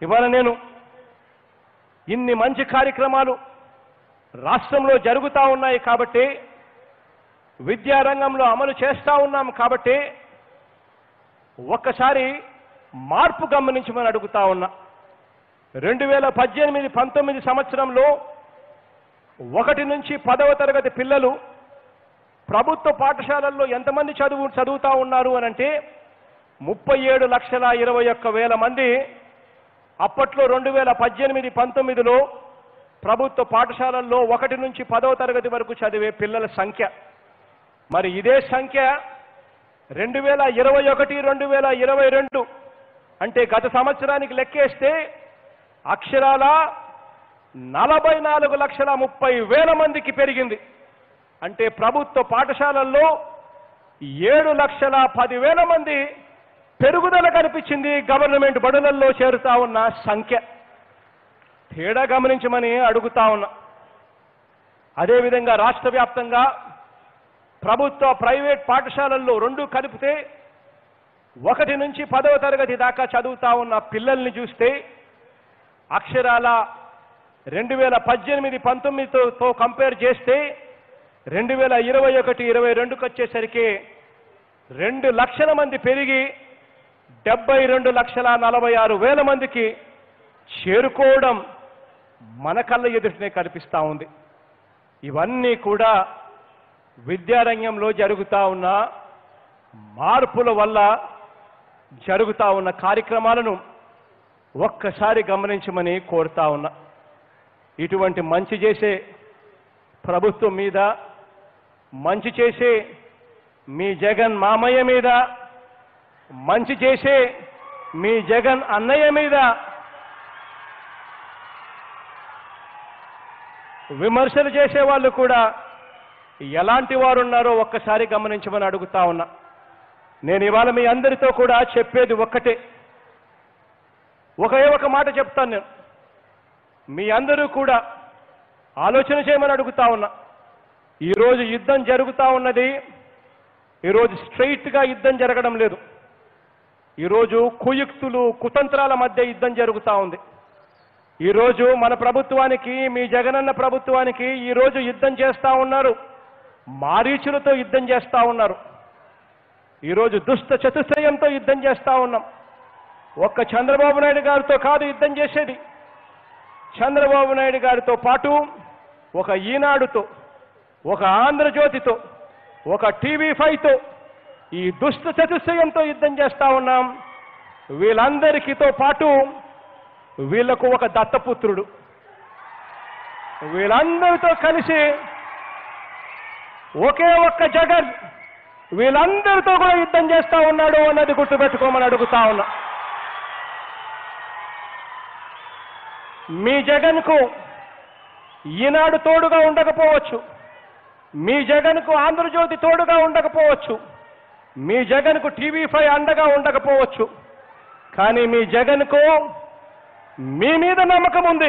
ఇవాళ నేను ఇన్ని మంచి కార్యక్రమాలు రాష్ట్రంలో జరుగుతూ ఉన్నాయి కాబట్టి విద్యారంగంలో అమలు చేస్తూ ఉన్నాం కాబట్టి ఒక్కసారి మార్పు గమనించమని అడుగుతా ఉన్నా రెండు వేల పద్దెనిమిది పంతొమ్మిది సంవత్సరంలో ఒకటి నుంచి పదవ తరగతి పిల్లలు ప్రభుత్వ పాఠశాలల్లో ఎంతమంది చదువు చదువుతా ఉన్నారు అని అంటే ముప్పై ఏడు లక్షల ఇరవై ఒక్క వేల మంది అప్పట్లో రెండు వేల పద్దెనిమిది పంతొమ్మిదిలో ప్రభుత్వ పాఠశాలల్లో ఒకటి నుంచి పదవ తరగతి వరకు చదివే పిల్లల సంఖ్య మరి ఇదే సంఖ్య రెండు వేల ఇరవై ఒకటి రెండు వేల ఇరవై రెండు అంటే గత సంవత్సరానికి లెక్కేస్తే అక్షరాల నలభై నాలుగు లక్షల ముప్పై వేల మందికి పెరిగింది అంటే ప్రభుత్వ పాఠశాలల్లో ఏడు లక్షల పదివేల మంది పెరుగుదల కనిపించింది గవర్నమెంట్ బడులల్లో చేరుతా ఉన్న సంఖ్య తేడా గమనించమని అడుగుతా ఉన్నా అదేవిధంగా రాష్ట్ర వ్యాప్తంగా ప్రభుత్వ ప్రైవేట్ పాఠశాలల్లో రెండు కలిపితే ఒకటి నుంచి పదవ తరగతి దాకా చదువుతా ఉన్న పిల్లల్ని చూస్తే అక్షరాల రెండు వేల పద్దెనిమిది పంతొమ్మిదితో కంపేర్ చేస్తే రెండు వేల ఇరవై ఒకటి ఇరవై రెండుకి వచ్చేసరికి రెండు లక్షల మంది పెరిగి డెబ్బై రెండు లక్షల నలభై ఆరు వేల మందికి చేరుకోవడం మన కళ్ళ ఎదుటనే కనిపిస్తా ఉంది ఇవన్నీ కూడా విద్యారంగంలో జరుగుతా ఉన్న మార్పుల వల్ల జరుగుతా ఉన్న కార్యక్రమాలను ఒక్కసారి గమనించమని కోరుతా ఉన్నా ఇటువంటి మంచి చేసే ప్రభుత్వం మీద మంచి చేసే మీ జగన్ మామయ్య మీద మంచి చేసే మీ జగన్ అన్నయ్య మీద విమర్శలు చేసే వాళ్ళు కూడా ఎలాంటి వారు ఉన్నారో ఒక్కసారి గమనించమని అడుగుతా ఉన్నా నేను ఇవాళ మీ అందరితో కూడా చెప్పేది ఒక్కటే ఒకే ఒక మాట చెప్తాను నేను మీ అందరూ కూడా ఆలోచన చేయమని అడుగుతా ఉన్నా ఈరోజు యుద్ధం జరుగుతా ఉన్నది ఈరోజు స్ట్రైట్గా యుద్ధం జరగడం లేదు ఈరోజు కుయుక్తులు కుతంత్రాల మధ్య యుద్ధం జరుగుతా ఉంది ఈరోజు మన ప్రభుత్వానికి మీ జగనన్న ప్రభుత్వానికి ఈరోజు యుద్ధం చేస్తా ఉన్నారు మారీచులతో యుద్ధం చేస్తా ఉన్నారు ఈరోజు దుష్ట చతుశ్రయంతో యుద్ధం చేస్తా ఉన్నాం ఒక్క చంద్రబాబు నాయుడు గారితో కాదు యుద్ధం చేసేది చంద్రబాబు నాయుడు గారితో పాటు ఒక ఈనాడుతో ఒక ఆంధ్రజ్యోతితో ఒక టీవీ ఫైవ్తో ఈ దుష్ట చతుశ్రయంతో యుద్ధం చేస్తా ఉన్నాం వీళ్ళందరికీతో పాటు వీళ్లకు ఒక దత్తపుత్రుడు వీళ్ళందరితో కలిసి ఒకే ఒక్క జగన్ వీళ్ళందరితో కూడా యుద్ధం చేస్తా ఉన్నాడు అన్నది గుర్తుపెట్టుకోమని అడుగుతా ఉన్నా మీ జగన్కు ఈనాడు తోడుగా ఉండకపోవచ్చు మీ జగన్కు ఆంధ్రజ్యోతి తోడుగా ఉండకపోవచ్చు మీ జగన్కు టీవీ ఫైవ్ అండగా ఉండకపోవచ్చు కానీ మీ జగన్కు మీ మీద నమ్మకం ఉంది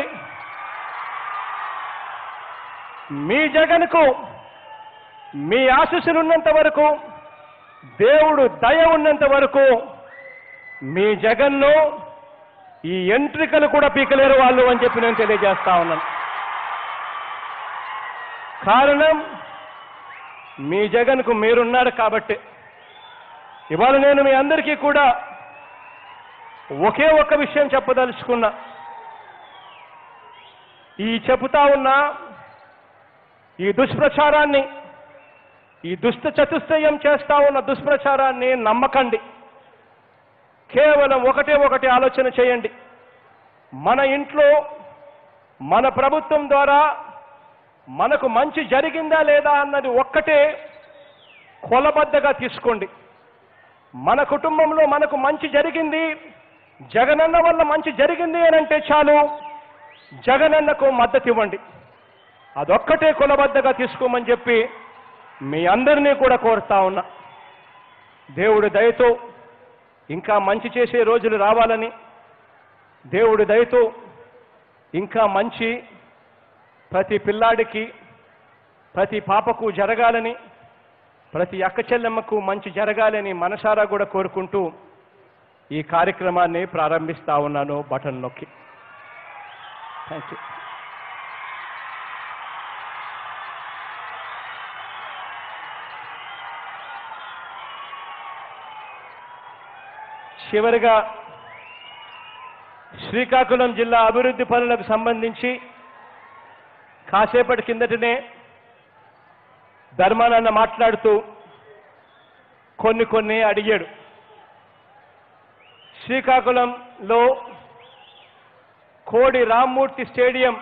మీ జగన్కు మీ ఆశీస్సులు ఉన్నంత వరకు దేవుడు దయ ఉన్నంత వరకు మీ జగన్ను ఈ ఎంట్రికలు కూడా పీకలేరు వాళ్ళు అని చెప్పి నేను తెలియజేస్తా ఉన్నాను కారణం మీ జగన్కు మీరున్నారు కాబట్టి ఇవాళ నేను మీ అందరికీ కూడా ఒకే ఒక్క విషయం చెప్పదలుచుకున్నా ఈ చెబుతా ఉన్న ఈ దుష్ప్రచారాన్ని ఈ దుష్ట చతుష్టయం చేస్తా ఉన్న దుష్ప్రచారాన్ని నమ్మకండి కేవలం ఒకటే ఒకటి ఆలోచన చేయండి మన ఇంట్లో మన ప్రభుత్వం ద్వారా మనకు మంచి జరిగిందా లేదా అన్నది ఒక్కటే కొలబద్దగా తీసుకోండి మన కుటుంబంలో మనకు మంచి జరిగింది జగనన్న వల్ల మంచి జరిగింది అని అంటే చాలు జగనన్నకు మద్దతు ఇవ్వండి అదొక్కటే కులబద్దగా తీసుకోమని చెప్పి మీ అందరినీ కూడా కోరుతా ఉన్నా దేవుడి దయతో ఇంకా మంచి చేసే రోజులు రావాలని దేవుడి దయతో ఇంకా మంచి ప్రతి పిల్లాడికి ప్రతి పాపకు జరగాలని ప్రతి అక్క చెల్లెమ్మకు మంచి జరగాలని మనసారా కూడా కోరుకుంటూ ఈ కార్యక్రమాన్ని ప్రారంభిస్తా ఉన్నాను బటన్ నొక్కి థ్యాంక్ యూ చివరిగా శ్రీకాకుళం జిల్లా అభివృద్ధి పనులకు సంబంధించి కాసేపటి కిందటనే ధర్మానన్న మాట్లాడుతూ కొన్ని కొన్ని అడిగాడు శ్రీకాకుళంలో కోడి రామ్మూర్తి స్టేడియం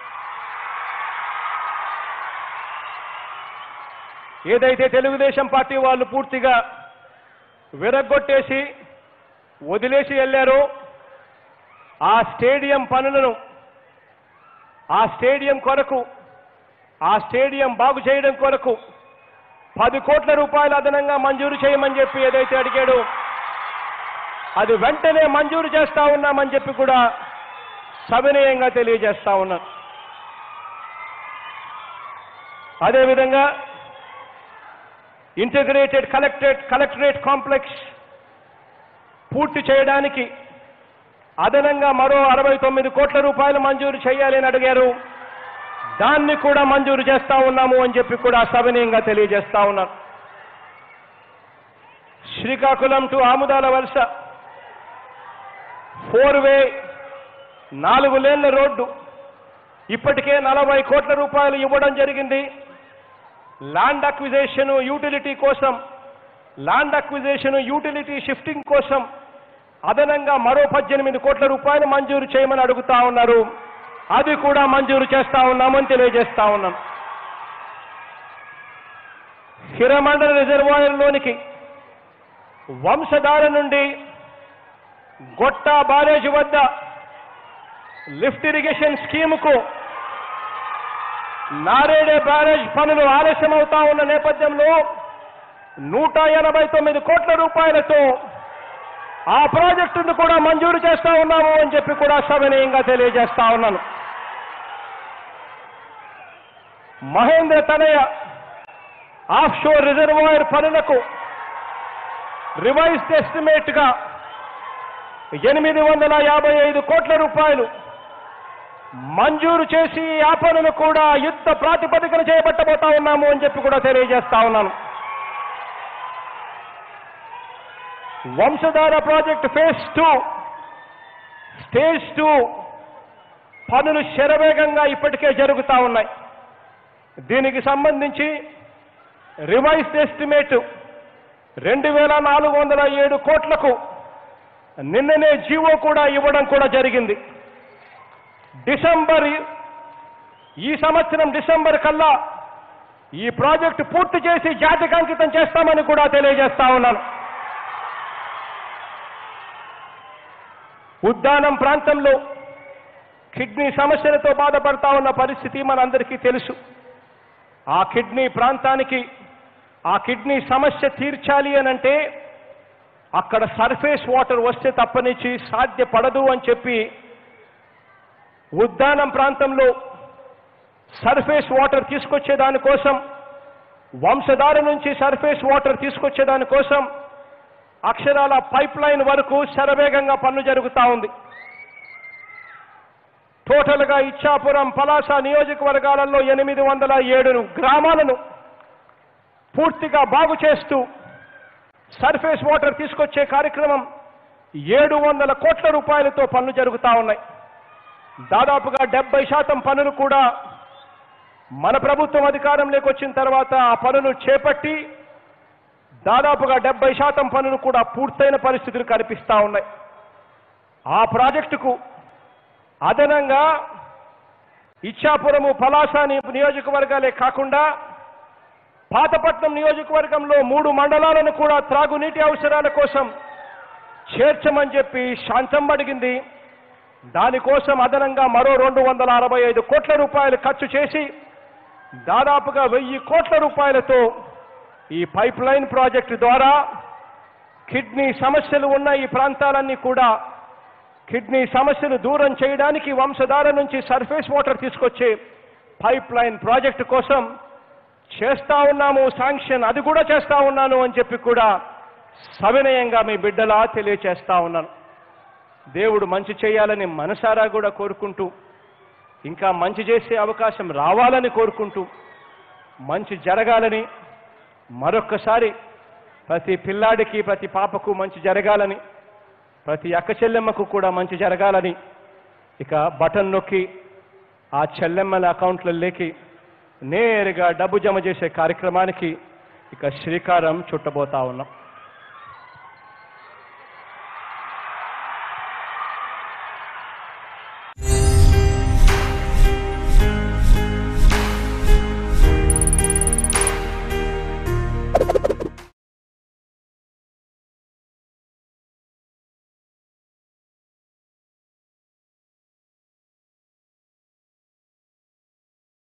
ఏదైతే తెలుగుదేశం పార్టీ వాళ్ళు పూర్తిగా విరగ్గొట్టేసి వదిలేసి వెళ్ళారో ఆ స్టేడియం పనులను ఆ స్టేడియం కొరకు ఆ స్టేడియం బాగు చేయడం కొరకు పది కోట్ల రూపాయలు అదనంగా మంజూరు చేయమని చెప్పి ఏదైతే అడిగాడో అది వెంటనే మంజూరు చేస్తా ఉన్నామని చెప్పి కూడా సవినయంగా తెలియజేస్తా ఉన్నాను అదేవిధంగా ఇంటిగ్రేటెడ్ కలెక్టరేట్ కలెక్టరేట్ కాంప్లెక్స్ పూర్తి చేయడానికి అదనంగా మరో అరవై తొమ్మిది కోట్ల రూపాయలు మంజూరు చేయాలి అని అడిగారు దాన్ని కూడా మంజూరు చేస్తా ఉన్నాము అని చెప్పి కూడా సవినయంగా తెలియజేస్తా ఉన్నాను శ్రీకాకుళం టు ఆముదాల వలస ఫోర్ వే నాలుగు లేన్ల రోడ్డు ఇప్పటికే నలభై కోట్ల రూపాయలు ఇవ్వడం జరిగింది ల్యాండ్ అక్విజేషన్ యూటిలిటీ కోసం ల్యాండ్ అక్విజేషన్ యూటిలిటీ షిఫ్టింగ్ కోసం అదనంగా మరో పద్దెనిమిది కోట్ల రూపాయలు మంజూరు చేయమని అడుగుతా ఉన్నారు అది కూడా మంజూరు చేస్తా ఉన్నామని తెలియజేస్తా ఉన్నాం హిరమండల రిజర్వాయర్లోనికి వంశధార నుండి గొట్ట బారేజ్ వద్ద లిఫ్ట్ ఇరిగేషన్ స్కీముకు నారేడే బ్యారేజ్ పనులు ఆలస్యమవుతా ఉన్న నేపథ్యంలో నూట ఎనభై తొమ్మిది కోట్ల రూపాయలతో ఆ ప్రాజెక్టును కూడా మంజూరు చేస్తా ఉన్నాము అని చెప్పి కూడా సవినయంగా తెలియజేస్తా ఉన్నాను Mahendra Tanaya offshore reservoir పనులకు రివైజ్డ్ ఎస్టిమేట్ గా ఎనిమిది వందల యాభై ఐదు కోట్ల రూపాయలు మంజూరు చేసి ఆ పనులు కూడా యుద్ధ ప్రాతిపదికన చేపట్టబోతా ఉన్నాము అని చెప్పి కూడా తెలియజేస్తా ఉన్నాను Vamsadhara project phase two stage two పనులు శరవేగంగా ఇప్పటికే జరుగుతా ఉన్నాయి దీనికి సంబంధించి రివైజ్డ్ ఎస్టిమేట్ రెండు వేల నాలుగు వందల ఏడు కోట్లకు నిన్ననే జీవో కూడా ఇవ్వడం కూడా జరిగింది డిసెంబర్ ఈ సంవత్సరం డిసెంబర్ కల్లా ఈ ప్రాజెక్టు పూర్తి చేసి జాతికి అంకితం చేస్తామని కూడా తెలియజేస్తా ఉన్నాను ఉద్దానం ప్రాంతంలో కిడ్నీ సమస్యలతో బాధపడతా ఉన్న పరిస్థితి మనందరికీ తెలుసు ఆ కిడ్నీ ప్రాంతానికి ఆ కిడ్నీ సమస్య తీర్చాలి అనంటే అక్కడ సర్ఫేస్ వాటర్ వస్తే తప్పనిచ్చి సాధ్యపడదు అని చెప్పి ఉద్దానం ప్రాంతంలో సర్ఫేస్ వాటర్ తీసుకొచ్చే దానికోసం వంశధార నుంచి సర్ఫేస్ వాటర్ తీసుకొచ్చే దానికోసం అక్షరాల పైప్ లైన్ వరకు శరవేగంగా పనులు జరుగుతా ఉంది టోటల్ గా ఇచ్చాపురం పలాస నియోజకవర్గాలలో ఎనిమిది వందల ఏడు గ్రామాలను పూర్తిగా బాగు చేస్తూ సర్ఫేస్ వాటర్ తీసుకొచ్చే కార్యక్రమం ఏడు వందల కోట్ల రూపాయలతో పనులు జరుగుతా ఉన్నాయి దాదాపుగా డెబ్బై శాతం పనులు కూడా మన ప్రభుత్వం అధికారంలోకి వచ్చిన తర్వాత ఆ పనులు చేపట్టి దాదాపుగా డెబ్బై శాతం పనులు కూడా పూర్తయిన పరిస్థితులు కనిపిస్తా ఉన్నాయి ఆ ప్రాజెక్టుకు అదనంగా ఇచ్చాపురము పలాస ని- నియోజకవర్గాలే కాకుండా పాతపట్నం నియోజకవర్గంలో మూడు మండలాలను కూడా త్రాగునీటి అవసరాల కోసం చేర్చమని చెప్పి శాంతం అడిగింది దానికోసం అదనంగా మరో రెండు వందల అరవై ఐదు కోట్ల రూపాయలు ఖర్చు చేసి దాదాపుగా వెయ్యి కోట్ల రూపాయలతో ఈ పైప్ లైన్ ప్రాజెక్టు ద్వారా కిడ్నీ సమస్యలు ఉన్న ఈ ప్రాంతాలన్నీ కూడా కిడ్నీ సమస్యలు దూరం చేయడానికి వంశధార నుంచి సర్ఫేస్ వాటర్ తీసుకొచ్చే పైప్ లైన్ ప్రాజెక్టు కోసం చేస్తా ఉన్నాము శాంక్షన్ అది కూడా చేస్తా ఉన్నాను అని చెప్పి కూడా సవినయంగా మీ బిడ్డలా తెలియచేస్తా ఉన్నాను దేవుడు మంచి చేయాలని మనసారా కూడా కోరుకుంటూ ఇంకా మంచి చేసే అవకాశం రావాలని కోరుకుంటూ మంచి జరగాలని మరొక్కసారి ప్రతి పిల్లాడికి ప్రతి పాపకు మంచి జరగాలని ప్రతి అక్క చెల్లెమ్మకు కూడా మంచి జరగాలని ఇక బటన్ నొక్కి ఆ చెల్లెమ్మల అకౌంట్లలోకి నేరుగా డబ్బు జమ చేసే కార్యక్రమానికి ఇక శ్రీకారం చుట్టబోతా ఉన్నాం